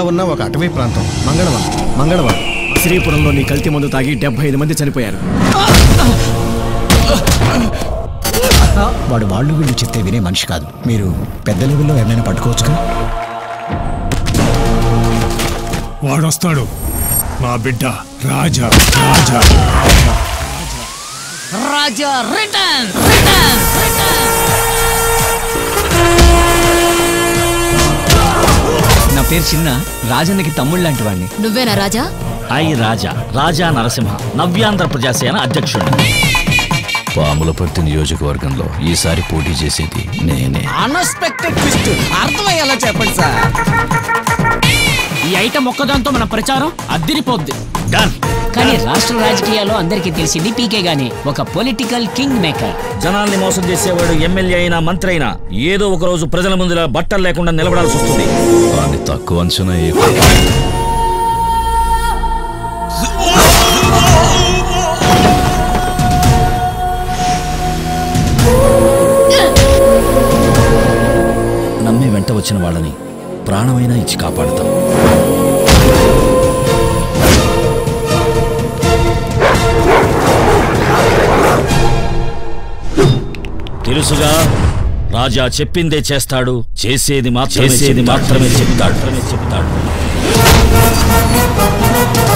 ఉన్న ఒక అటవీ ప్రాంతం మంగళవరం మంగళవరం శ్రీపురంలో నీ కల్తీ మందు తాగి డెబ్బై ఐదు మంది చనిపోయారు వాడు వాళ్ళు వీళ్ళు చెప్తే వినే మనిషి కాదు మీరు పెద్ద లెవెల్లో ఎవరైనా పట్టుకోవచ్చుగా వాడొస్తాడు మా బిడ్డ రాజా రాజా రాజా రిటర్న్ రిటర్న్ నా పేరు చిన్న రాజన్నకి తమ్ముళ్ళు లాంటి వాడిని నువ్వేనా రాజా ఐ రాజా రాజా నరసింహ నవ్యాంధ్ర ప్రజాసేన అధ్యక్షుడు పాములపర్తి నియోజకవర్గంలో ఈసారి పోటీ చేసేది నేనే అన్ఎక్స్పెక్టెడ్ ట్విస్ట్ అర్థమయ్యేలా చెప్పండి సార్ ఈ ఐటమ్ ఒక్కదాంతో మన ప్రచారం అద్దిరిపోద్ది డన్ కానీ రాష్ట్ర రాజకీయాల్లో అందరికీ తెలిసింది పీకే గానే ఒక పొలిటికల్ కింగ్ మేకర్ జనాల్ని మోసం చేసేవాడు ఎమ్మెల్యే అయినా మంత్రి అయినా ఏదో ఒక రోజు ప్రజల ముందులా బట్టలు లేకుండా నిలబడాల్సి వస్తుంది వాడిని తక్కువ అంచనా ఏ నమ్మి వెంట వచ్చిన వాళ్ళని ప్రాణమైనా ఇచ్చి కాపాడతాం తెలుసుగా రాజా చెప్పిందే చేస్తాడు చేసేది మాత్రమే చేసేది మాత్రమే చెప్తాడు చెప్తాడు